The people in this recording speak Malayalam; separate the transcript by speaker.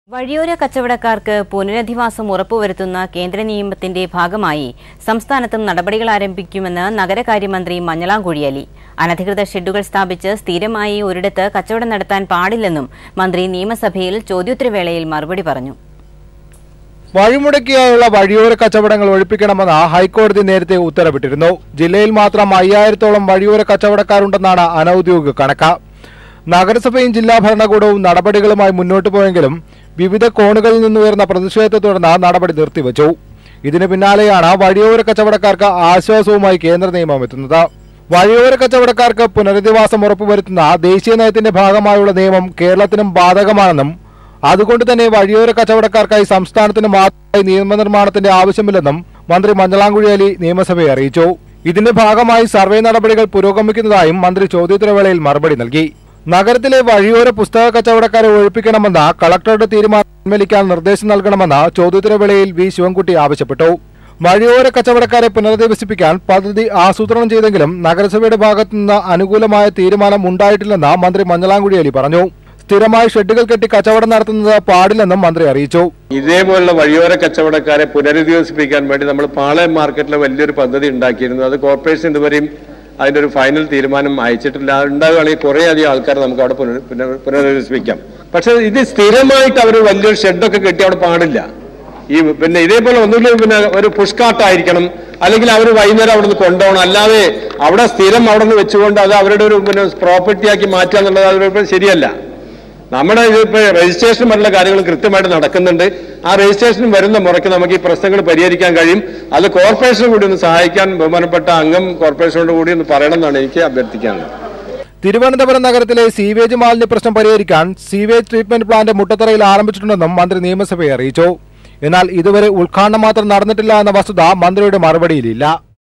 Speaker 1: വഴിയോര കച്ചവടക്കാർക്ക് പുനരധിവാസം ഉറപ്പുവരുത്തുന്ന കേന്ദ്ര നിയമത്തിന്റെ ഭാഗമായി സംസ്ഥാനത്തും നടപടികൾ ആരംഭിക്കുമെന്ന് നഗരകാര്യമന്ത്രി മഞ്ഞളാംകുഴിയലി അനധികൃത ഷെഡുകൾ സ്ഥാപിച്ച് സ്ഥിരമായി ഒരിടത്ത് കച്ചവടം നടത്താൻ പാടില്ലെന്നും മന്ത്രി നിയമസഭയിൽ ചോദ്യോത്തരവേളയിൽ മറുപടി പറഞ്ഞു
Speaker 2: വഴിമുടക്കിയായുള്ള വഴിയോര കച്ചവടങ്ങൾ ഒഴിപ്പിക്കണമെന്ന് ഹൈക്കോടതി നേരത്തെ ഉത്തരവിട്ടിരുന്നു ജില്ലയിൽ മാത്രം അയ്യായിരത്തോളം വഴിയോര കച്ചവടക്കാരുണ്ടെന്നാണ് അനൌദ്യോഗിക കണക്ക് നഗരസഭയും ജില്ലാ ഭരണകൂടവും നടപടികളുമായി മുന്നോട്ടു പോയെങ്കിലും വിവിധ കോണുകളിൽ നിന്നുയർന്ന പ്രതിഷേധത്തെ തുടർന്ന് നടപടി നിർത്തിവച്ചു ഇതിന് പിന്നാലെയാണ് വഴിയോര കച്ചവടക്കാർക്ക് ആശ്വാസവുമായി കേന്ദ്ര നിയമം എത്തുന്നത് വഴിയോര കച്ചവടക്കാർക്ക് പുനരധിവാസം ഉറപ്പുവരുത്തുന്ന ദേശീയ നയത്തിന്റെ ഭാഗമായുള്ള നിയമം കേരളത്തിനും ബാധകമാണെന്നും അതുകൊണ്ട് തന്നെ വഴിയോര കച്ചവടക്കാർക്കായി സംസ്ഥാനത്തിന് മാത്രമായി നിയമനിർമ്മാണത്തിന്റെ ആവശ്യമില്ലെന്നും മന്ത്രി മഞ്ഞളാംകുഴി നിയമസഭയെ അറിയിച്ചു ഇതിന്റെ ഭാഗമായി സർവേ നടപടികൾ പുരോഗമിക്കുന്നതായും മന്ത്രി ചോദ്യോത്തരവേളയിൽ മറുപടി നൽകി നഗരത്തിലെ വഴിയോര പുസ്തക കച്ചവടക്കാരെ ഒഴിപ്പിക്കണമെന്ന കളക്ടറുടെ തീരുമാനം പിൻവലിക്കാൻ നിർദ്ദേശം നൽകണമെന്ന് ചോദ്യോത്തരവേളയിൽ വി ശിവൻകുട്ടി ആവശ്യപ്പെട്ടു വഴിയോര കച്ചവടക്കാരെ പുനരധിവസിപ്പിക്കാൻ പദ്ധതി ആസൂത്രണം ചെയ്തെങ്കിലും നഗരസഭയുടെ ഭാഗത്തുനിന്ന് അനുകൂലമായ തീരുമാനം ഉണ്ടായിട്ടില്ലെന്ന് മന്ത്രി മഞ്ഞളാംകുഴി പറഞ്ഞു സ്ഥിരമായി ഷെഡുകൾ കെട്ടി കച്ചവടം നടത്തുന്നത് പാടില്ലെന്നും മന്ത്രി അറിയിച്ചു
Speaker 3: ഇതേപോലുള്ള വഴിയോര കച്ചവടക്കാരെ പുനരധിവസിപ്പിക്കാൻ വേണ്ടി നമ്മൾ പാളയം മാർക്കറ്റിൽ വലിയൊരു പദ്ധതി ഉണ്ടാക്കിയിരുന്നു അത് കോർപ്പറേഷൻ ഇതുവരെയും അതിന്റെ ഒരു ഫൈനൽ തീരുമാനം അയച്ചിട്ടില്ല ഉണ്ടാവുകയാണെങ്കിൽ കുറേ അധികം ആൾക്കാരെ നമുക്ക് അവിടെ പുനർ- പുനർ- പുനരധിവസിപ്പിക്കാം പക്ഷെ ഇത് സ്ഥിരമായിട്ട് അവർ വലിയൊരു ഷെഡൊക്കെ കെട്ടി അവിടെ പാടില്ല ഈ പിന്നെ ഇതേപോലെ ഒന്നുമില്ല പിന്നെ ഒരു പുഷ്കാട്ടായിരിക്കണം അല്ലെങ്കിൽ അവർ വൈകുന്നേരം അവിടെ നിന്ന് കൊണ്ടുപോകണം അല്ലാതെ അവിടെ സ്ഥിരം അവിടെ നിന്ന് വെച്ചുകൊണ്ട് അത് അവരുടെ ഒരു പിന്നെ പ്രോപ്പർട്ടി ആക്കി മാറ്റുക എന്നുള്ളത് അവരുടെ ശരിയല്ല നമ്മുടെ ഇതിപ്പോ രജിസ്ട്രേഷൻ പോലുള്ള കാര്യങ്ങൾ കൃത്യമായിട്ട് നടക്കുന്നുണ്ട് ആ രജിസ്ട്രേഷൻ വരുന്ന മുറയ്ക്ക് നമുക്ക് ഈ പ്രശ്നങ്ങൾ പരിഹരിക്കാൻ കഴിയും അത് കോർപ്പറേഷൻ കൂടി ഒന്ന് സഹായിക്കാൻ ബഹുമാനപ്പെട്ട അംഗം കോർപ്പറേഷനോട് കൂടി ഒന്ന് പറയണം എന്നാണ് എനിക്ക് അഭ്യർത്ഥിക്കാനുള്ളത്
Speaker 2: തിരുവനന്തപുരം നഗരത്തിലെ സീവേജ് മാലിന്യ പ്രശ്നം പരിഹരിക്കാൻ സീവേജ് ട്രീറ്റ്മെന്റ് പ്ലാന്റ് മുട്ടത്തറയിൽ ആരംഭിച്ചിട്ടുണ്ടെന്നും മന്ത്രി നിയമസഭയെ അറിയിച്ചു എന്നാൽ ഇതുവരെ ഉദ്ഘാടനം മാത്രം നടന്നിട്ടില്ല എന്ന വസ്തുത മന്ത്രിയുടെ മറുപടിയിലില്ല